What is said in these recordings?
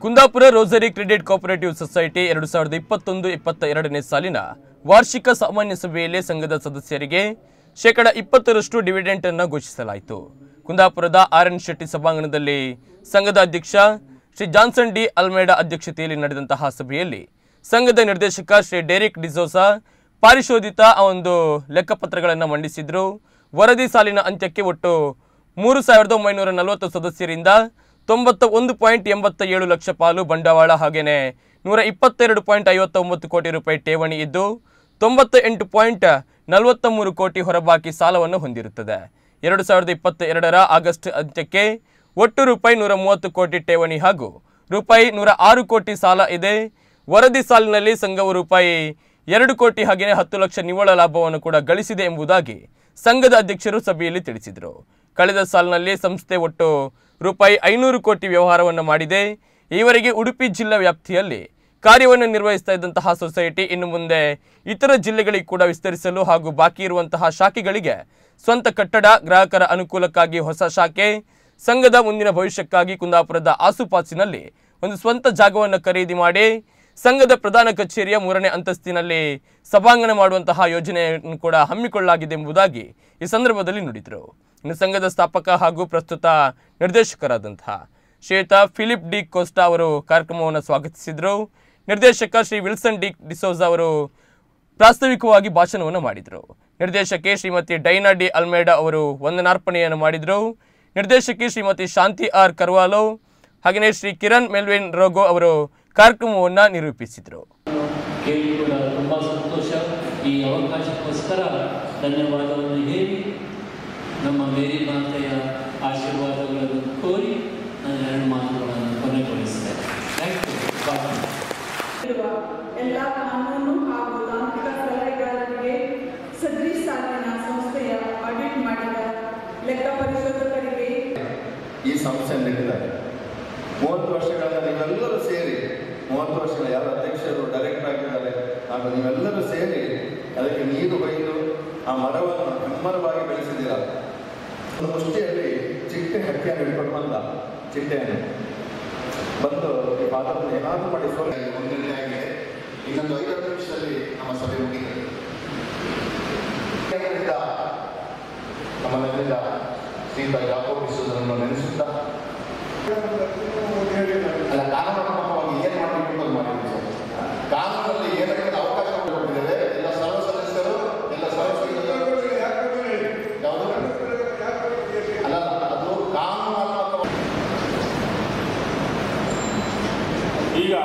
Kundapura rosary credit cooperative society ಎರಡು ಸಾವಿರದ ಇಪ್ಪತ್ತೊಂದು ಇಪ್ಪತ್ತ ಎರಡನೇ ಸಾಲಿನ ವಾರ್ಷಿಕ ಸಾಮಾನ್ಯ ಸಭೆಯಲ್ಲಿ ಸಂಘದ ಸದಸ್ಯರಿಗೆ ಶೇಕಡ ಇಪ್ಪತ್ತರಷ್ಟು ಡಿವಿಡೆಂಟ್ ಅನ್ನು ಘೋಷಿಸಲಾಯಿತು ಕುಂದಾಪುರದ ಆರ್ ಎನ್ ಶೆಟ್ಟಿ ಸಭಾಂಗಣದಲ್ಲಿ ಸಂಘದ ಅಧ್ಯಕ್ಷ ಶ್ರೀ ಜಾನ್ಸನ್ ಡಿ ಅಲ್ಮೇಡಾ ಅಧ್ಯಕ್ಷತೆಯಲ್ಲಿ ನಡೆದಂತಹ ಸಭೆಯಲ್ಲಿ ಸಂಘದ ನಿರ್ದೇಶಕ ಶ್ರೀ ಡೆರಿಕ್ ಡಿಸೋಸಾ ಪರಿಶೋಧಿತ ಆ ಒಂದು ಲೆಕ್ಕಪತ್ರಗಳನ್ನು ಮಂಡಿಸಿದ್ರು ವರದಿ ಸಾಲಿನ ಅಂತ್ಯಕ್ಕೆ ಒಟ್ಟು ಮೂರು ಸಾವಿರದ ಒಂಬೈನೂರ ನಲವತ್ತು ಸದಸ್ಯರಿಂದ ತೊಂಬತ್ತ ಒಂದು ಪಾಯಿಂಟ್ ಎಂಬತ್ತ ಏಳು ಲಕ್ಷ ಪಾಲು ಬಂಡವಾಳ ಹಾಗೆಯೇ ನೂರ ಇಪ್ಪತ್ತೆರಡು ಪಾಯಿಂಟ್ ಐವತ್ತೊಂಬತ್ತು ಕೋಟಿ ರೂಪಾಯಿ ಠೇವಣಿ ಇದ್ದು ತೊಂಬತ್ತ ಎಂಟು ಪಾಯಿಂಟ್ ನಲವತ್ತ ಮೂರು ಕೋಟಿ ಹೊರಬಾಕಿ ಸಾಲವನ್ನು ಹೊಂದಿರುತ್ತದೆ ಎರಡು ಸಾವಿರದ ಇಪ್ಪತ್ತ ಎರಡರ ಆಗಸ್ಟ್ ಅಂತ್ಯಕ್ಕೆ ಒಟ್ಟು ರೂಪಾಯಿ ನೂರ ಮೂವತ್ತು ಕೋಟಿ ಠೇವಣಿ ಹಾಗೂ ರೂಪಾಯಿ ನೂರ ಆರು ಕೋಟಿ ಸಾಲ ಇದೆ ವರದಿ ಸಾಲಿನಲ್ಲಿ ಸಂಘವು ರೂಪಾಯಿ ಎರಡು ಕೋಟಿ ಹಾಗೆಯೇ ಹತ್ತು ಲಕ್ಷ ನಿವ್ವಳ ಲಾಭವನ್ನು ಕೂಡ ಗಳಿಸಿದೆ ಎಂಬುದಾಗಿ ಸಂಘದ ಅಧ್ಯಕ್ಷರು ಸಭೆಯಲ್ಲಿ ತಿಳಿಸಿದರು ಕಳೆದ ಸಾಲಿನಲ್ಲಿ ಸಂಸ್ಥೆ ಒಟ್ಟು ರೂಪಾಯಿ ಐನೂರು ಕೋಟಿ ವ್ಯವಹಾರವನ್ನು ಮಾಡಿದೆ ಈವರೆಗೆ ಉಡುಪಿ ಜಿಲ್ಲಾ ವ್ಯಾಪ್ತಿಯಲ್ಲಿ ಕಾರ್ಯವನ್ನು ನಿರ್ವಹಿಸ್ತಾ ಇದ್ದಂತಹ ಸೊಸೈಟಿ ಇನ್ನು ಮುಂದೆ ಇತರ ಜಿಲ್ಲೆಗಳಿಗೆ ಕೂಡ ವಿಸ್ತರಿಸಲು ಹಾಗೂ ಬಾಕಿ ಇರುವಂತಹ ಶಾಖೆಗಳಿಗೆ ಸ್ವಂತ ಕಟ್ಟಡ ಗ್ರಾಹಕರ ಅನುಕೂಲಕ್ಕಾಗಿ ಹೊಸ ಶಾಖೆ ಸಂಘದ ಮುಂದಿನ ಭವಿಷ್ಯಕ್ಕಾಗಿ ಕುಂದಾಪುರದ ಆಸುಪಾಸಿನಲ್ಲಿ ಒಂದು ಸ್ವಂತ ಜಾಗವನ್ನು ಖರೀದಿ ಮಾಡಿ ಸಂಘದ ಪ್ರಧಾನ ಕಚೇರಿಯ ಮೂರನೇ ಅಂತಸ್ತಿನಲ್ಲಿ ಸಭಾಂಗಣ ಮಾಡುವಂತಹ ಯೋಜನೆಯನ್ನು ಕೂಡ ಹಮ್ಮಿಕೊಳ್ಳಲಾಗಿದೆ ಎಂಬುದಾಗಿ ಈ ಸಂದರ್ಭದಲ್ಲಿ ನುಡಿದರು ಇನ್ನು ಸಂಘದ ಸ್ಥಾಪಕ ಹಾಗೂ ಪ್ರಸ್ತುತ ನಿರ್ದೇಶಕರಾದಂತಹ ಶ್ವೇತಾ ಫಿಲಿಪ್ ಡಿ ಕೋಸ್ಟಾ ಅವರು ಕಾರ್ಯಕ್ರಮವನ್ನು ಸ್ವಾಗತಿಸಿದರು ನಿರ್ದೇಶಕ ಶ್ರೀ ವಿಲ್ಸನ್ ಡಿ ಡಿಸೋಜಾ ಅವರು ಪ್ರಾಸ್ತಾವಿಕವಾಗಿ ಭಾಷಣವನ್ನು ಮಾಡಿದರು ನಿರ್ದೇಶಕಿ ಶ್ರೀಮತಿ ಡೈನಾ ಡಿ ಅಲ್ಮೇಡಾ ಅವರು ವಂದನಾರ್ಪಣೆಯನ್ನು ಮಾಡಿದರು ನಿರ್ದೇಶಕಿ ಶ್ರೀಮತಿ ಶಾಂತಿ ಆರ್ ಕರ್ವಾಲೋ ಹಾಗೆಯೇ ಶ್ರೀ ಕಿರಣ್ ಮೆಲ್ವಿನ್ ರೋಗೋ ಅವರು ಕಾರ್ಯಕ್ರಮವನ್ನು ನಿರೂಪಿಸಿದರು ಕೇಳಿ ಕೂಡ ತುಂಬ ಸಂತೋಷ ಈ ಅವಕಾಶಕ್ಕೋಸ್ಕರ ಧನ್ಯವಾದವನ್ನು ಹೇಳಿ ನಮ್ಮ ಮೇರಿ ಮಾತೆಯ ಆಶೀರ್ವಾದಗಳನ್ನು ಕೋರಿ ನಾನು ಎರಡು ಮಾತುಗಳನ್ನು ಕೊನೆಗೊಳಿಸ್ತೇನೆ ಥ್ಯಾಂಕ್ ಯು ಬಾಯ್ ಇರುವ ಎಲ್ಲ ಕಾನೂನು ಹಾಗೂ ತಾಂತ್ರಿಕ ಸಲಹೆಗಾರರಿಗೆ ಸದರಿ ಸಾಲಿನ ಸಂಸ್ಥೆಯ ಆಡಿಟ್ ಮಾಡಿದ ಲೆಕ್ಕ ಪರಿಶೋಧಕರಿಗೆ ಈ ಸಂಸ್ಥೆ ನಡೆದಿದ್ದಾರೆ ಮೂವತ್ತು ವರ್ಷಗಳಿಂದ ನೀವೆಲ್ಲರೂ ಸೇರಿ ಮೂವತ್ತು ವರ್ಷಗಳ ಯಾರು ಅಧ್ಯಕ್ಷರು ಡೈರೆಕ್ಟರ್ ಆಗಿದ್ದಾರೆ ಹಾಗೂ ನೀವೆಲ್ಲರೂ ಸೇರಿ ಅದಕ್ಕೆ ನೀರು ಹೊಯ್ದು ಆ ಮರವನ್ನು ಹೆಮ್ಮರವಾಗಿ ಬೆಳೆಸಿದ್ದೀರ ಒಂದು ಮುಷ್ಟಿಯಲ್ಲಿ ಚಿಟ್ಟೆ ಹಕ್ಕಿಯನ್ನು ಹಿಡ್ಕೊಂಡು ಬಂದ ಚಿಟ್ಟೆಯನ್ನು ಬಂದು ಈ ಪಾತ್ರವನ್ನು ಏನಾದರೂ ಮಾಡಿ ಸೋಲ ಒಂದನೇ ಆಗಿದೆ ಇನ್ನೊಂದು ಐವತ್ತು ನಿಮಿಷದಲ್ಲಿ ನಮ್ಮ ಸಭೆ ಮುಗಿತದೆ ಇದರಿಂದ ನಮ್ಮನ್ನೆಲ್ಲ ಶ್ರೀತ ಯಾಕೋಪಿಸುವುದನ್ನು ನೆನೆಸುತ್ತಾ ಅಲ್ಲ ಕಾನೂನಾತ್ಮಕವಾಗಿ ಏನು ಮಾಡಬೇಕು ಅಂತ ಮಾಡಿದ್ದೀವಿ ಸರ್ ಕಾನೂನಲ್ಲಿ ಏನಕ್ಕೆ ಅವಕಾಶ ಕೊಟ್ಟಿದ್ದೇವೆ ಎಲ್ಲ ಸರ್ವ ಸದಸ್ಯರು ಎಲ್ಲ ಸದಸ್ಯರು ಯಾವುದು ಅಲ್ಲ ಅದು ಕಾನೂನಾತ್ಮಕ ಈಗ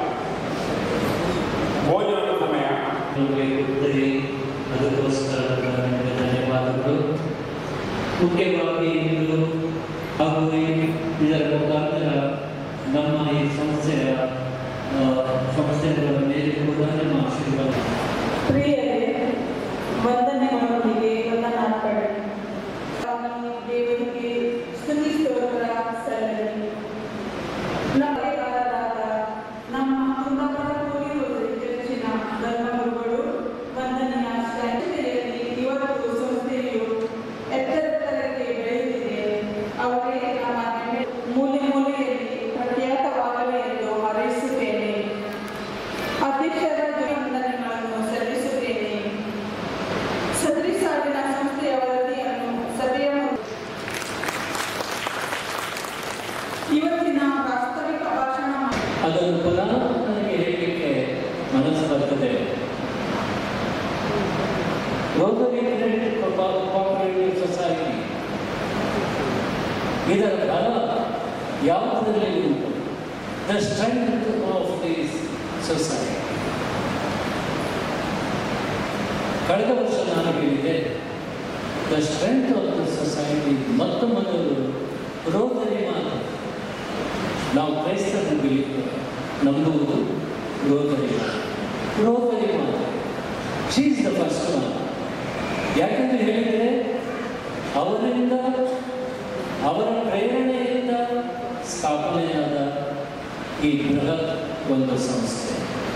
ಭೋಜನದ ಸಮಯ ನಮಗೆ ಕೊಟ್ಟರೆ ಅದಕ್ಕೋಸ್ಕರ ನಿಮಗೆ ಧನ್ಯವಾದಗಳು ಮುಖ್ಯವಾಗಿ ಇಂದು ಹಾಗೂ ಈ- ಇದರ ಮುಖಾಂತರ ನಮ್ಮ ಈ ಸಂಸ್ಥೆಯ ಆ, ಸಂಸ್ಥೆಗಳ ಮೇಲೆ ಕೂಡ ನಿಮ್ಮ ಆಶೀರ್ವಾದ ಪ್ರಿಯರೇ ವಂದನೆಗಳೊಂದಿಗೆ ವಂದನಾರ್ಪಣೆ ಸ್ವಾಮಿ ದೇವರಿಗೆ ಸ್ತುತಿ ಸ್ತೋತ್ರ ಸಲ್ಲಲಿ ನಮ್ಮಗಾರರಾದ ನಮ್ಮ ಕುಂದಾಪುರ ಕೂಲಿ ಹೋದರೆ ಚರ್ಚಿನ ಧರ್ಮಗುರುಗಳು ವಂದನೆಯ ಸಂಸ್ಥೆಯಲ್ಲಿ ಇವತ್ತು ಸಂಸ್ಥೆಯು ಎತ್ತರಕ್ಕೆ ಬೆಳೆದಿದೆ ಅವರೇ ನಮ್ಮ ಹೆಮ್ಮೆ ಮೂಲೆ ಮೂಲೆಯಲ್ಲಿ ಪ್ರಖ್ಯಾತವಾಗಲಿ ಎಂದು ಹಾರೈಸುತ್ತೇನೆ ಅಧ್ಯಕ್ಷರ ವಂದನೆಗಳನ್ನು ಸಲ್ಲಿಸುತ್ತೇನೆ ಸದರಿ ಸಾಲಿನ ಸಂಸ್ಥೆಯ ವರದಿಯನ್ನು ಸಭೆಯ ಮುಂದೆ ಇವತ್ತಿನ ವಾಸ್ತವಿಕ ಭಾಷಣ ಮಾಡಿ ಅದನ್ನು ಪುನಃ ನನಗೆ ಹೇಳಲಿಕ್ಕೆ ಮನಸ್ಸು ಬರ್ತದೆ ರೋಟರಿ ಕ್ರೆಡಿಟ್ ಕೋಆಪರೇಟಿವ್ ಸೊಸೈಟಿ ಇದರ ಬಲ ಯಾವುದರಲ್ಲಿ ಉಂಟು the strength of this society ಕಳೆದ ವರ್ಷ ನಾನು ಹೇಳಿದೆ the strength of the society ಮೊತ್ತ ಮೊದಲು ರೋಟರಿ ಮಾತು ನಾವು ಕ್ರೈಸ್ತರನ್ನು ಬೆಳೀತೇವೆ ನಂಬುವುದು ರೋಗರಿ ರೋಗರಿ ಮಾತು she is the first one ಯಾಕಂದ್ರೆ ಹೇಳಿದರೆ ಅವರಿಂದ ಅವರ ಪ್ರೇರಣೆಯಿಂದ ಸ್ಥಾಪನೆಯಾದ ಈ ಬೃಹತ್ ಒಂದು ಸಂಸ್ಥೆ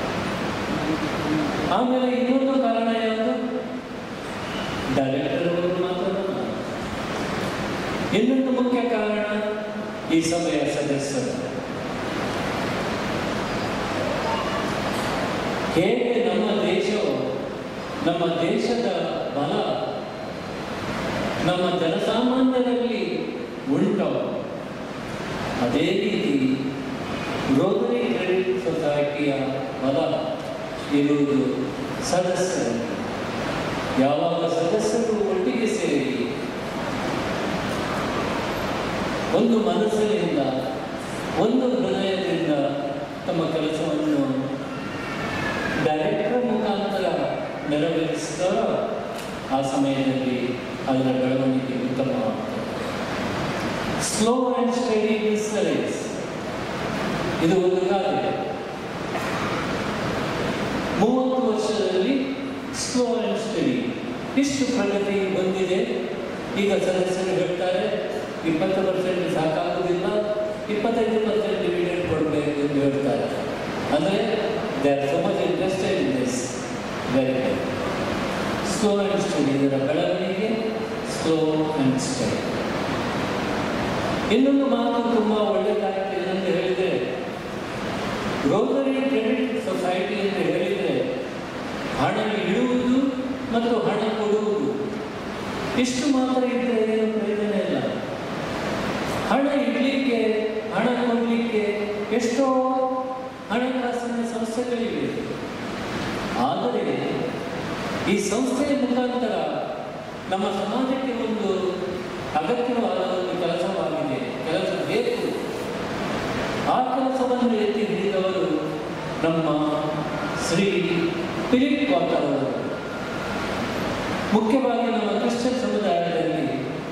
ಆಮೇಲೆ ಇನ್ನೊಂದು ಕಾರಣ ಯಾವುದು ಡೈರೆಕ್ಟರ್ ಅವರು ಮಾತ್ರ ಇನ್ನೊಂದು ಮುಖ್ಯ ಕಾರಣ ಈ ಸಭೆಯ ಸದಸ್ಯರು ಹೇಗೆ ನಮ್ಮ ದೇಶವು ನಮ್ಮ ದೇಶದ ಬಲ ನಮ್ಮ ಜನಸಾಮಾನ್ಯರಲ್ಲಿ ಉಂಟೋ ಅದೇ ರೀತಿ ರೋಟರಿ ಕ್ರೆಡಿಟ್ ಸೊಸೈಟಿಯ ಬಲ ಇರುವುದು ಸದಸ್ಯರಲ್ಲಿ ಯಾವಾಗ ಸದಸ್ಯರು ಒಟ್ಟಿಗೆ ಸೇರಿ ಒಂದು ಮನಸ್ಸಿನಿಂದ ಒಂದು ಹೃದಯದಿಂದ ತಮ್ಮ ಕೆಲಸವನ್ನು ಡೈರೆಕ್ಟರ್ ಮುಖಾಂತರ ನೆರವೇರಿಸಿದರೋ ಆ ಸಮಯದಲ್ಲಿ ಅದರ ಬೆಳವಣಿಗೆ ಉತ್ತಮವಾಗ್ತದೆ ಸ್ಲೋ ಆ್ಯಂಡ್ ಸ್ಟಡಿ ರೇಸ್ ಇದು ಒಂದು ಕಾರ್ಯ ಮೂವತ್ತು ವರ್ಷದಲ್ಲಿ ಸ್ಲೋ ಆ್ಯಂಡ್ ಸ್ಟಡಿ ಇಷ್ಟು ಪ್ರಗತಿ ಬಂದಿದೆ ಈಗ ಸದಸ್ಯರು ಹೇಳ್ತಾರೆ ಇಪ್ಪತ್ತು ಪರ್ಸೆಂಟ್ ಸಾಕಾಗುವುದಿಲ್ಲ ಇಪ್ಪತ್ತೈದು ಪರ್ಸೆಂಟ್ ಡಿವಿಡೆಂಡ್ ಕೊಡಬೇಕು ಎಂದು ಹೇಳ್ತಾರೆ ಅಂದರೆ they are so much interested in this very well slow and steady ಇದರ ಬೆಳವಣಿಗೆ ಸ್ಲೋ ಆ್ಯಂಡ್ ಸ್ಟಡಿ ಇನ್ನೊಂದು ಮಾತು ತುಂಬ ಒಳ್ಳೆಯದಾಗ್ತದೆ ಅಂತ ಹೇಳಿದರೆ ರೋಟರಿ ಕ್ರೆಡಿಟ್ ಸೊಸೈಟಿ ಅಂತ ಹೇಳಿದರೆ ಹಣ ಇಡುವುದು ಮತ್ತು ಹಣ ಕೊಡುವುದು ಇಷ್ಟು ಮಾತ್ರ ಇದ್ದರೆ ಏನು ಪ್ರಯೋಜನ ಇಲ್ಲ ಹಣ ಇಡಲಿಕ್ಕೆ ಹಣ ಕೊಡಲಿಕ್ಕೆ ಎಷ್ಟೋ ಹಣಕಾಸಿನ ಸಂಸ್ಥೆಗಳಿವೆ ಆದರೆ ಈ ಸಂಸ್ಥೆಯ ಮುಖಾಂತರ ನಮ್ಮ ಸಮಾಜಕ್ಕೆ ಒಂದು ಅಗತ್ಯವಾದ ಒಂದು ಕೆಲಸವಾಗಿದೆ ಕೆಲಸ ಬೇಕು ಆ ಕೆಲಸವನ್ನು ಎತ್ತಿ ಹಿಡಿದವರು ನಮ್ಮ ಶ್ರೀ ಫಿಲಿಪ್ ಕಾಟರ್ ಅವರು ಮುಖ್ಯವಾಗಿ ನಮ್ಮ ಕ್ರಿಶ್ಚಿಯನ್ ಸಮುದಾಯದಲ್ಲಿ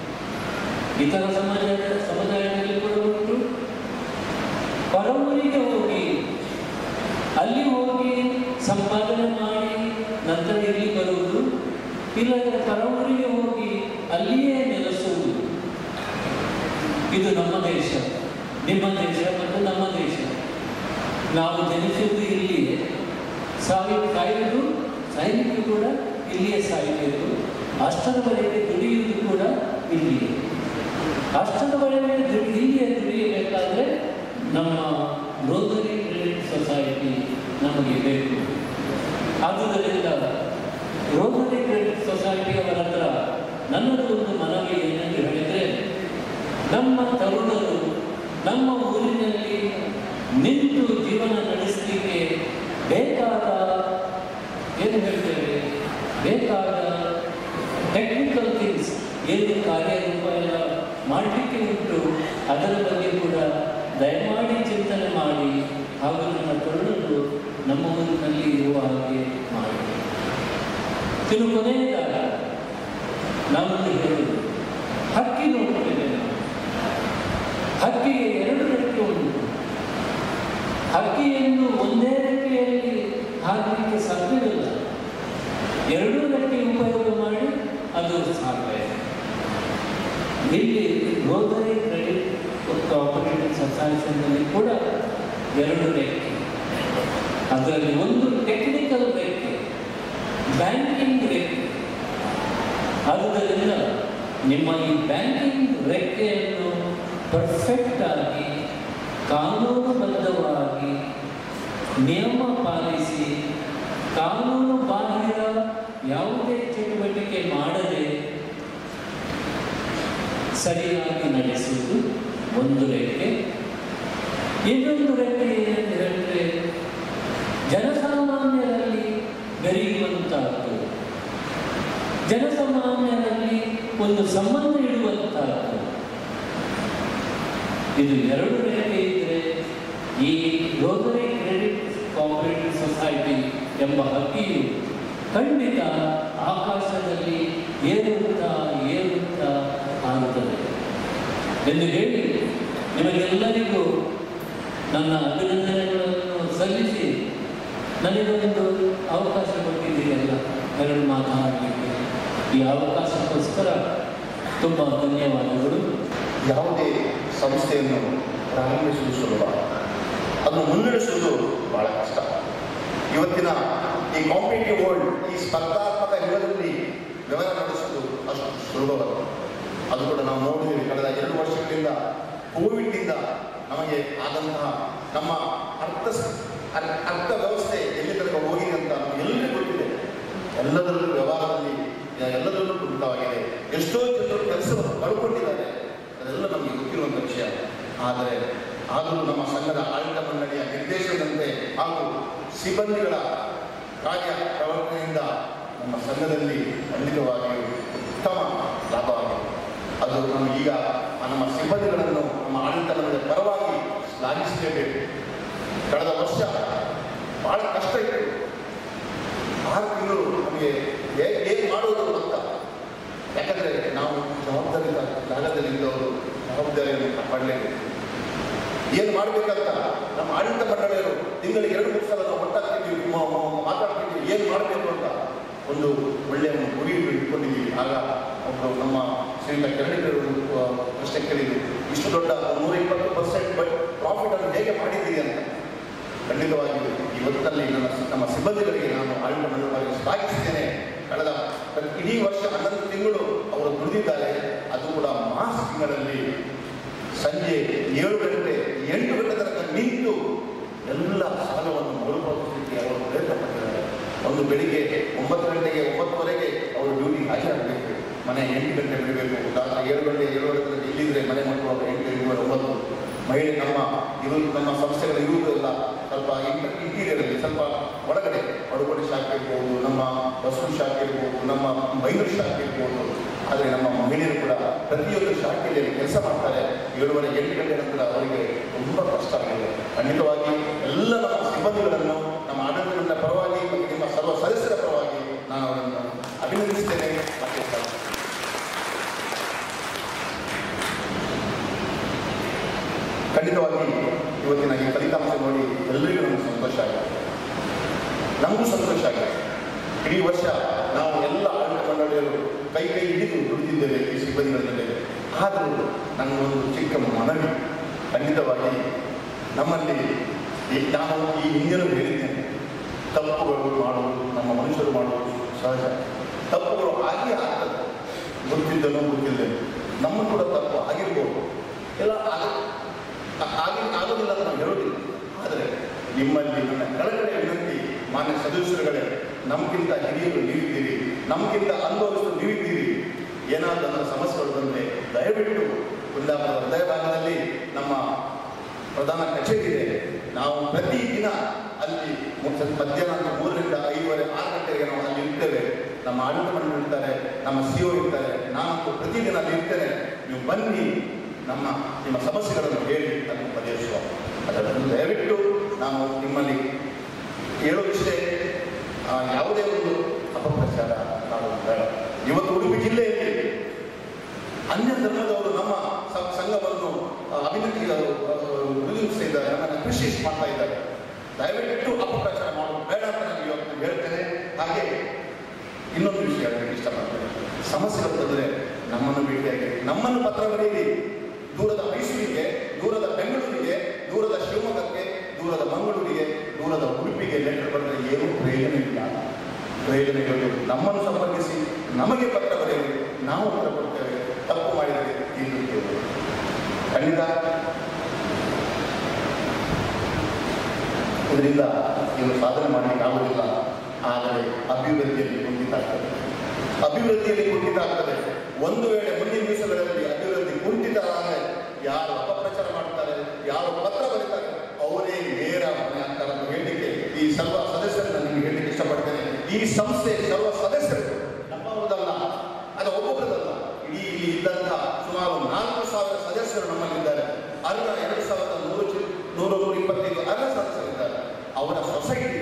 ಇತರ ಸಮಾಜ ಸಮುದಾಯದಲ್ಲಿ ಕೂಡ ಉಂಟು ಪರವೂರಿಗೆ ಹೋಗಿ ಅಲ್ಲಿ ಹೋಗಿ ಸಂಪಾದನೆ ಮಾಡಿ ನಂತರ ಇಲ್ಲಿ ಬರುವುದು ಇಲ್ಲದ್ರೆ ಪರವೂರಿಗೆ ಹೋಗಿ ಅಲ್ಲಿಯೇ ನೆಲೆಸುವುದು ಇದು ನಮ್ಮ ದೇಶ ನಿಮ್ಮ ದೇಶ ಮತ್ತು ನಮ್ಮ ದೇಶ ನಾವು ಜನಿಸುವುದು ಇಲ್ಲಿಯೇ ಸಾಯಿ ಸಾಯುವುದು ಸಾಯಲಿಕ್ಕೆ ಕೂಡ ಇಲ್ಲಿಯೇ ಸಾಯಬೇಕು ಅಷ್ಟರವರೆಗೆ ದುಡಿಯುವುದು ಕೂಡ ಇಲ್ಲಿಯೇ ಅಷ್ಟರವರೆಗೆ ದುಡಿ ಇಲ್ಲಿಯೇ ದುಡಿಯಬೇಕಾದ್ರೆ ನಮ್ಮ ರೋಟರಿ ಕ್ರೆಡಿಟ್ ಸೊಸೈಟಿ ನಮಗೆ ಬೇಕು ಆದುದರಿಂದ ರೋಟರಿ ಕ್ರೆಡಿಟ್ ಸೊಸೈಟಿಯವರ ಹತ್ರ ನನ್ನದು ಒಂದು ಮನವಿ ಏನೆಂದು ಹೇಳಿದರೆ ನಮ್ಮ ತರುಣರು ನಮ್ಮ ಊರಿನಲ್ಲಿ ನಿಂತು ಜೀವನ ನಡೆಸಲಿಕ್ಕೆ ಬೇಕಾದ ಏನು ಹೇಳ್ತೇವೆ ಬೇಕಾದ ಟೆಕ್ನಿಕಲ್ ಥಿಂಗ್ಸ್ ಏನು ಕಾರ್ಯರೂಪ ಎಲ್ಲ ಮಾಡಲಿಕ್ಕೆ ಉಂಟು ಅದರ ಬಗ್ಗೆ ಕೂಡ ದಯಮಾಡಿ ಚಿಂತನೆ ಮಾಡಿ ಹಾಗೂ ನನ್ನ ತರುಣರು ನಮ್ಮ ಊರಿನಲ್ಲಿ ಇರುವ ಹಾಗೆ ಮಾಡಿ ಇನ್ನು ಕೊನೆಯದಾಗಿ ನಾವೊಂದು ಹೇಳುವುದು ಹಕ್ಕಿ ನೋಡ್ತೇವೆ ನಾವು ಹಕ್ಕಿಗೆ ಎರಡು ರೆಕ್ಕೆ ಉಂಟು ಹಕ್ಕಿಯನ್ನು ಒಂದೇ ರೆಕ್ಕೆಯಲ್ಲಿ ಹಾಕಲಿಕ್ಕೆ ಸಾಧ್ಯವಿಲ್ಲ ಎರಡೂ ರೆಕ್ಕೆ ಉಪಯೋಗ ಮಾಡಿ ಅದು ಸಾಧ್ಯ ಇಲ್ಲಿ ರೋಟರಿ ಕ್ರೆಡಿಟ್ ಕೋಆಪರೇಟಿವ್ ಸೊಸೈಟಿನಲ್ಲಿ ಕೂಡ ಎರಡು ರೆಕ್ಕೆ ಅದರಲ್ಲಿ ಒಂದು ಟೆಕ್ನಿಕಲ್ ರೆಕ್ಕೆ ಬ್ಯಾಂಕಿಂಗ್ ರೆಕ್ಕೆ ಆದುದರಿಂದ ನಿಮ್ಮ ಈ ಬ್ಯಾಂಕಿಂಗ್ ರೆಕ್ಕೆಯನ್ನು ಪರ್ಫೆಕ್ಟ್ ಆಗಿ ಕಾನೂನುಬದ್ಧವಾಗಿ ನಿಯಮ ಪಾಲಿಸಿ ಕಾನೂನು ಬಾಹಿರ ಯಾವುದೇ ಚಟುವಟಿಕೆ ಮಾಡದೆ ಸರಿಯಾಗಿ ನಡೆಸುವುದು ಒಂದು ರೆಕ್ಕೆ ಇನ್ನೊಂದು ರೆಕ್ಕೆ ಏನಂತ ಹೇಳಿದ್ರೆ ಜನಸಾಮಾನ್ಯರಲ್ಲಿ ಬೆರೆಯುವಂತಹದ್ದು ಜನಸಾಮಾನ್ಯರಲ್ಲಿ ಒಂದು ಸಂಬಂಧ ಇಡುವಂತಹದ್ದು ಇದು ಎರಡು ರೆಕ್ಕೆ ಇದ್ದರೆ ಈ ರೋಟರಿ ಕ್ರೆಡಿಟ್ ಕೋಆಪರೇಟಿವ್ ಸೊಸೈಟಿ ಎಂಬ ಹಕ್ಕಿಯು ಖಂಡಿತ ಆಕಾಶದಲ್ಲಿ ಏರುತ್ತಾ ಏರುತ್ತಾ ಆಗುತ್ತದೆ ಎಂದು ಹೇಳಿ ನಿಮಗೆಲ್ಲರಿಗೂ ನನ್ನ ಅಭಿನಂದನೆಗಳನ್ನು ಸಲ್ಲಿಸಿ ನನಗೊಂದು ಅವಕಾಶ ಕೊಟ್ಟಿದ್ದೀರಲ್ಲ ಎರಡು ಮಾತನಾಡಲಿಕ್ಕೆ ಈ ಅವಕಾಶಕ್ಕೋಸ್ಕರ ತುಂಬ ಧನ್ಯವಾದಗಳು ಯಾವುದೇ ಸಂಸ್ಥೆಯನ್ನು ಪ್ರಾರಂಭಿಸುವುದು ಸುಲಭ ಅದನ್ನು ಮುನ್ನಡೆಸುವುದು ಬಹಳ ಕಷ್ಟ ಇವತ್ತಿನ ಈ ಕಾಂಪಿಟೇಟಿವ್ ವರ್ಲ್ಡ್ ಈ ಸ್ಪರ್ಧಾತ್ಮಕ ಯುಗದಲ್ಲಿ ವ್ಯವಹಾರ ನಡೆಸುವುದು ಅಷ್ಟು ಸುಲಭವಲ್ಲ ಅದು ಕೂಡ ನಾವು ನೋಡಿದ್ದೇವೆ ಕಳೆದ ಎರಡು ವರ್ಷಗಳಿಂದ ಕೋವಿಡ್ನಿಂದ ನಮಗೆ ಆದಂತಹ ನಮ್ಮ ಅರ್ಥ ಅರ್- ಅರ್ಥ ವ್ಯವಸ್ಥೆ ಎಲ್ಲಿ ತನಕ ಹೋಗಿದೆ ಅಂತ ಎಲ್ಲದರಲ್ಲೂ ವ್ಯವಹಾರದಲ್ಲಿ ಎಲ್ಲದರಲ್ಲೂ ಕುಂಠಿತವಾಗಿದೆ ಎಷ್ಟೋ ಜನರು ಕೆಲಸವನ್ನು ಕಳ್ಕೊಂಡಿದ್ದಾರೆ ಅದೆಲ್ಲ ನಮಗೆ ಗೊತ್ತಿರುವಂಥ ವಿಷಯ ಆದರೆ ಆದರೂ ನಮ್ಮ ಸಂಘದ ಆಡಳಿತ ಮಂಡಳಿಯ ನಿರ್ದೇಶನದಂತೆ ಹಾಗೂ ಸಿಬ್ಬಂದಿಗಳ ಕಾರ್ಯ ಪ್ರವರ್ತನೆಯಿಂದ ನಮ್ಮ ಸಂಘದಲ್ಲಿ ಖಂಡಿತವಾಗಿಯೂ ಉತ್ತಮ ಲಾಭವಾಗಿದೆ ಅದು ನಮಗೀಗ ನಮ್ಮ ಸಿಬ್ಬಂದಿಗಳನ್ನು ನಮ್ಮ ಆಡಳಿತ ಮಂಡಳಿಯ ಪರವಾಗಿ ಶ್ಲಾಘಿಸಲೇಬೇಕು ಕಳೆದ ವರ್ಷ ಬಹಳ ಕಷ್ಟ ಇತ್ತು ಆರು ತಿಂಗಳು ನಮಗೆ ಏನು ಮಾಡುವುದು ಅಂತ ಯಾಕಂದರೆ ನಾವು ಜವಾಬ್ದಾರಿ ಜಾಗದಲ್ಲಿದ್ದವರು ಜವಾಬ್ದಾರಿಯನ್ನು ಕಾಪಾಡಲೇಬೇಕು ಏನು ಮಾಡಬೇಕಂತ ನಮ್ಮ ಆಡಳಿತ ಮಂಡಳಿಯರು ತಿಂಗಳಿಗೆ ಎರಡು ಮೂರು ಸಲ ನಾವು ಒಟ್ಟಾಗ್ತಿದ್ದೀವಿ ಮ- ಮ- ಮಾತಾಡ್ತಿದ್ದೀವಿ ಏನು ಮಾಡಬೇಕು ಅಂತ ಒಂದು ಒಳ್ಳೆಯ ಒಂದು ಗುರಿ ಇಟ್ಕೊಂಡಿದ್ದೀವಿ ಆಗ ಒಬ್ಬರು ನಮ್ಮ ಶ್ರೀಯುತ ಕೆರಳಿಗರು ಪ್ರಶ್ನೆ ಕೇಳಿದ್ರು ಇಷ್ಟು ದೊಡ್ಡ ನೂರ ಇಪ್ಪತ್ತು ಪರ್ಸೆಂಟ್ ಬಟ್ ಪ್ರಾಫಿಟ್ ಅನ್ನು ಹೇಗೆ ಮಾಡಿದ್ದೀರಿ ಅಂತ ಖಂಡಿತವಾಗಿ ಇವತ್ತಲ್ಲಿ ನನ್ನ ನಮ್ಮ ಸಿಬ್ಬಂದಿಗಳಿಗೆ ನಾನು ಆಡಳಿತ ಮಂಡಳಿ ಶ್ಲಾಘಿಸಿದ್ದೇನೆ ಕಳೆದ ಪ್ರತಿ- ಇಡೀ ವರ್ಷ ಹನ್ನೊಂದು ತಿಂಗಳು ಅವರು ದುಡಿದಿದ್ದಾರೆ ಅದು ಕೂಡ ಮಾರ್ಚ್ ತಿಂಗಳಲ್ಲಿ ಸಂಜೆ ಏಳು ಗಂಟೆ ಎಂಟು ಗಂಟೆ ತನಕ ನಿಂತು ಎಲ್ಲ ಸಾಲವನ್ನು ಮರುಪಾವತಿಸಲಿಕ್ಕೆ ಅವರು ಪ್ರಯತ್ನ ಪಟ್ಟಿದ್ದಾರೆ ಒಂದು ಬೆಳಿಗ್ಗೆ ಒಂಬತ್ತು ಗಂಟೆಗೆ ಒಂಬತ್ತುವರೆಗೆ ಅವರು ಡ್ಯೂಟಿ ಹಾಜರಾಗಬೇಕು ಮನೆ ಎಂಟು ಗಂಟೆ ಬಿಡಬೇಕು ರಾತ್ರಿ ಏಳು ಗಂಟೆ ಏಳುವರೆ ತನಕ ಇಲ್ಲಿದ್ರೆ ಮನೆ ಮಕ್ಕಳು ಎಂಟು ಎಂಟುವರೆ ಒಂಬತ್ತು ಮಹಿಳೆ ನಮ್ಮ ಇರುವುದು ನಮ್ಮ ಸಂಸ್ಥೆಗಳು ಇರುವುದೆಲ್ಲ ಸ್ವಲ್ಪ ಇಂಟೀರಿಯರಲ್ಲಿ ಸ್ವಲ್ಪ ಒಳಗಡೆ ಒಳಗಡೆ ಶಾಖೆ ಇರ್ಬೋದು ನಮ್ಮ ಬಸವ ಶಾಖೆ ಇರ್ಬೋದು ನಮ್ಮ ಬೈಂದೂರು ಶಾಖೆ ಇರ್ಬೋದು ಆದರೆ ನಮ್ಮ ಮಹಿಳೆಯರು ಕೂಡ ಪ್ರತಿಯೊಂದು ಶಾಖೆಯಲ್ಲಿ ಕೆಲಸ ಮಾಡ್ತಾರೆ ಏಳುವರೆ ಎಂಟು ಗಂಟೆ ನಂತರ ಅವರಿಗೆ ತುಂಬ ಕಷ್ಟ ಆಗಿದೆ ಖಂಡಿತವಾಗಿ ಎಲ್ಲ ನಮ್ಮ ಸಿಬ್ಬಂದಿಗಳನ್ನು ನಮ್ಮ ಆಡಳಿತದ ಪರವಾಗಿ ಮತ್ತು ನಿಮ್ಮ ಸರ್ವ ಸದಸ್ಯರ ಪರವಾಗಿ ನಾನು ಅವರನ್ನು ಅಭಿನಂದಿಸ್ತೇನೆ ಮತ್ತು ಖಂಡಿತವಾಗಿ ಇವತ್ತಿನ ಈ ಫಲಿತಾಂಶ ನೋಡಿ ಎಲ್ಲರಿಗೂ ನಮಗೆ ಸಂತೋಷ ಆಗಿದೆ ನಮಗೂ ಸಂತೋಷ ಆಗಿದೆ ಇಡೀ ವರ್ಷ ನಾವು ಎಲ್ಲ ಆಡಳಿತ ಮಂಡಳಿಯರು ಕೈ ಕೈ ಹಿಡಿದು ದುಡಿದಿದ್ದೇವೆ ಈ ಸಿಬ್ಬಂದಿಗಳ ಜೊತೆ ಆದರೂ ನನಗೊಂದು ಚಿಕ್ಕ ಮನವಿ ಖಂಡಿತವಾಗಿ ನಮ್ಮಲ್ಲಿ ಈ ನಾನು ಈ ಹಿಂದಿನ ಹೇಳಿದ್ದೇನೆ ತಪ್ಪುಗಳು ಮಾಡುವುದು ನಮ್ಮ ಮನುಷ್ಯರು ಮಾಡುವುದು ಸಹಜ ತಪ್ಪುಗಳು ಆಗೇ ಆಗ್ತದೆ ಗೊತ್ತಿದ್ದನೋ ಗೊತ್ತಿಲ್ಲದೆ ನಮ್ಮ ಕೂಡ ತಪ್ಪು ಆಗಿರ್ಬೋದು ಎಲ್ಲ ಆಗ ಆಗಿ ಆಗೋದಿಲ್ಲ ಅಂತ ನಾವು ಹೇಳೋದಿಲ್ಲ ಆದರೆ ನಿಮ್ಮಲ್ಲಿ ನನ್ನ ಕಳಕಳಿಯ ವಿನಂತಿ ಮಾನ್ಯ ಸದಸ್ಯರುಗಳೇ ನಮಗಿಂತ ಹಿರಿಯರು ನೀವಿದ್ದೀರಿ ನಮಗಿಂತ ಅನುಭವಿಸಲು ನೀವಿದ್ದೀರಿ ಏನಾದರೂ ನನ್ನ ಸಮಸ್ಯೆಗಳು ಬಂದರೆ ದಯವಿಟ್ಟು ಕುಂದಾಪುರ ಹೃದಯ ಭಾಗದಲ್ಲಿ ನಮ್ಮ ಪ್ರಧಾನ ಕಚೇರಿ ಇದೆ ನಾವು ಪ್ರತಿದಿನ ಅಲ್ಲಿ ಮುಖ್ಯ ಮಧ್ಯಾಹ್ನ ಮೂರರಿಂದ ಐದುವರೆ ಆರು ಗಂಟೆಗೆ ನಾವು ಅಲ್ಲಿ ಇರ್ತೇವೆ ನಮ್ಮ ಆಡಳಿತ ಮಂಡಳಿ ಇರ್ತಾರೆ ನಮ್ಮ ಸಿ ಇರ್ತಾರೆ ನಾನಂತೂ ಪ್ರತಿದಿನ ಅಲ್ಲಿ ಇರ್ತೇನೆ ನೀವು ಬನ್ನಿ ನಮ್ಮ ನಿಮ್ಮ ಸಮಸ್ಯೆಗಳನ್ನು ಹೇಳಿ ಅದನ್ನು ಪರಿಹರಿಸುವ ಅದನ್ನು ದಯವಿಟ್ಟು ನಾನು ನಿಮ್ಮಲ್ಲಿ ಹೇಳೋದಿಷ್ಟೇ ಆ, ಯಾವುದೇ ಒಂದು ಅಪಪ್ರಚಾರ ಮಾಡುವುದು ಬೇಡ ಇವತ್ತು ಉಡುಪಿ ಜಿಲ್ಲೆಯಲ್ಲಿ ಅನ್ಯ ಧರ್ಮದವರು ನಮ್ಮ ಸ- ಸಂಘವನ್ನು ಆ, ಅಭಿನಂದಿ ಉಪಯೋಗಿಸ್ತಾ ಇದ್ದಾರೆ ನಮ್ಮನ್ನು ಅಪ್ರಿಷಿಯೇಟ್ ಮಾಡ್ತಾ ಇದ್ದಾರೆ ದಯವಿಟ್ಟು ಅಪಪ್ರಚಾರ ಮಾಡೋದು ಬೇಡ ಅಂತ ನಾನು ಇವತ್ತು ಹೇಳ್ತೇನೆ ಹಾಗೆ ಇನ್ನೊಂದು ವಿಷಯ ಹೇಳಕ್ಕೆ ಇಷ್ಟಪಡ್ತೇನೆ ಸಮಸ್ಯೆಗಳು ಬಂದರೆ ನಮ್ಮನ್ನು ಭೇಟಿಯಾಗಿ ನಮ್ಮನ್ನು ಪತ್ರ ಬರೆಯಿರಿ ದೂರದ ಮೈಸೂರಿಗೆ ದೂರದ ಬೆಂಗಳೂರಿಗೆ ದೂರದ ಶಿವಮೊಗ್ಗಕ್ಕೆ ದೂರದ ಮಂಗಳೂರಿಗೆ ದೂರದ ಉಡುಪಿಗೆ ಲೆಟರ್ ಬರೆದರೆ ಏನೂ ಪ್ರಯೋಜನ ಇಲ್ಲ ಪ್ರಯೋಜನಗಳು ನಮ್ಮನ್ನು ಸಂಪರ್ಕಿಸಿ ನಮಗೆ ಪತ್ರ ಬರೆಯಿರಿ ನಾವು ಉತ್ತರ ಕೊಡ್ತೇವೆ ತಪ್ಪು ಮಾಡಿದರೆ ತೀರುತ್ತೇವೆ ಖಂಡಿತ ಇದರಿಂದ ಇವರು ಸಾಧನೆ ಮಾಡಲಿಕ್ಕೆ ಆಗುವುದಿಲ್ಲ ಆದರೆ ಅಭಿವೃದ್ಧಿಯಲ್ಲಿ ಕುಂಠಿತ ಆಗ್ತದೆ ಅಭಿವೃದ್ಧಿಯಲ್ಲಿ ಕುಂಠಿತ ಆಗ್ತದೆ ಒಂದು ವೇಳೆ ಮುಂದಿನ ದಿವಸಗಳಲ್ಲಿ ಅಭಿವೃದ್ಧಿ ಕುಂಠಿತ ಆದರೆ ಯಾರು ಅಪಪ್ರಚಾರ ಮಾಡ್ತಾರೆ ಯಾರು ಪತ್ರ ಬರೀತಾರೆ ಅವರೇ ನೇರ ಮನೆ ಆಗ್ತಾರೆ ಅಂತ ಹೇಳಲಿಕ್ಕೆ ಈ ಸರ್ವ ಸದಸ್ಯರನ್ನ ನಿಮಗೆ ಹೇಳಲಿಕ್ಕೆ ಇಷ್ಟಪಡ್ತೇನೆ ಈ ಸಂಸ್ಥೆ ಸರ್ವ ಸದಸ್ಯರು ನಮ್ಮವರದಲ್ಲ ಅದು ಒಬ್ಬೊಬ್ಬರದಲ್ಲ ಇಡೀ ಇಲ್ಲಿ ಇದ್ದಂಥ ಸುಮಾರು ನಾಲ್ಕು ಸಾವಿರ ಸದಸ್ಯರು ನಮ್ಮಲ್ಲಿದ್ದಾರೆ ಅರ್ಧ ಎರಡು ಸಾವಿರದ ನೂರು ಚಿ- ನೂರು ನೂರ ಇಪ್ಪತ್ತೈದು ಅರ್ಧ ಸದಸ್ಯರಿದ್ದಾರೆ ಅವರ ಸೊಸೈಟಿ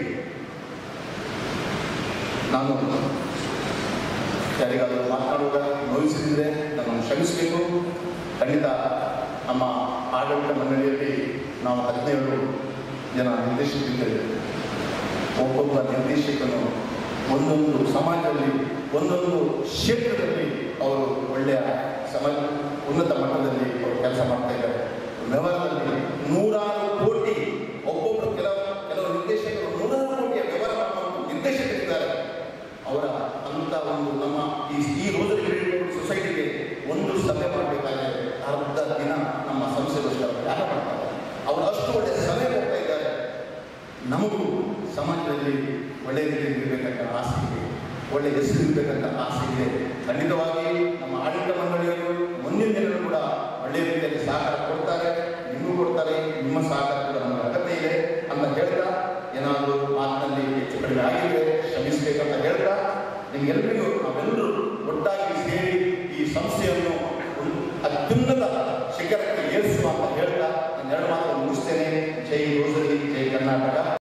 ನಾನು ಯಾರಿಗಾದರೂ ಮಾತನಾಡುವಾಗ ನೋಯಿಸಿದ್ರೆ ನನ್ನನ್ನು ಕ್ಷಮಿಸಬೇಕು ಖಂಡಿತ ನಮ್ಮ ಆಡಳಿತ ಮಂಡಳಿಯಲ್ಲಿ ನಾವು ಹದಿನೇಳು ಜನ ನಿರ್ದೇಶಕರಿದ್ದೇವೆ ಒಬ್ಬೊಬ್ಬ ನಿರ್ದೇಶಕನು ಒಂದೊಂದು ಸಮಾಜದಲ್ಲಿ ಒಂದೊಂದು ಕ್ಷೇತ್ರದಲ್ಲಿ ಅವರು ಒಳ್ಳೆಯ ಸಮಾಜ ಉನ್ನತ ಮಟ್ಟದಲ್ಲಿ ಅವರು ಕೆಲಸ ಮಾಡ್ತಾ ಇದ್ದಾರೆ ವ್ಯವಹಾರದಲ್ಲಿ ನೂರಾರು ಕೋಟಿ ಒಬ್ಬೊಬ್ಬರು ಕೆಲವು ಕೆಲವು ನಿರ್ದೇಶಕರು ನೂರಾರು ಕೋಟಿಯ ವ್ಯವಹಾರ ಮಾಡುವ ನಿರ್ದೇಶಕರಿದ್ದಾರೆ ಅವರ ಅಂತ ಒಂದು ನಮ್ಮ ಈ ಈ ರೋಸರಿ ಕ್ರೆಡಿಟ್ ಸೊಸೈಟಿಗೆ ಒಂದು ಸಭೆ ಮಾಡಬೇಕಾದ್ರೆ ಅರ್ಧ ದಿನ ನಮ್ಮ ಸಂಸ್ಥೆಗೋಸ್ಕರ ತ್ಯಾಗ ಮಾಡ್ತಾರೆ ಅವರು ಅಷ್ಟು ಒಳ್ಳೆಯ ಸಭೆ ಕೊಡ್ತಾ ಇದ್ದಾರೆ ನಮಗೂ ಸಮಾಜದಲ್ಲಿ ಒಳ್ಳೆಯ ರೀತಿಯಲ್ಲಿ ಇರಬೇಕಂತ ಆಸೆ ಇದೆ ಒಳ್ಳೆ ಹೆಸರು ಇರಬೇಕಂತ ಆಸೆ ಇದೆ ಖಂಡಿತವಾಗಿ ನಮ್ಮ ಆಡಳಿತ ಮಂಡಳಿಯವರು ಮುಂದಿನ ದಿನಗಳು ಕೂಡ ಒಳ್ಳೆಯ ರೀತಿಯಲ್ಲಿ ಸಹಕಾರ ಕೊಡ್ತಾರೆ ನಿಮಗೂ ಕೊಡ್ತಾರೆ ನಿಮ್ಮ ಸಹಕಾರ ಕೂಡ ನಮಗೆ ಅಗತ್ಯ ಇದೆ ಅಂತ ಹೇಳ್ತಾ ಏನಾದರೂ ಮಾತಿನಲ್ಲಿ ಹೆಚ್ಚು ಕಡಿಮೆ ಆಗಿದೆ ಕ್ಷಮಿಸಬೇಕಂತ ಹೇಳ್ತಾ ನಿಮ್ಗೆಲ್ಲರಿಗೂ ನಾವೆಲ್ಲರೂ ಒಟ್ಟಾಗಿ ಸೇರಿ ಈ ಸಂಸ್ಥೆಯನ್ನು ಒಂದು ಅತ್ಯುನ್ನತ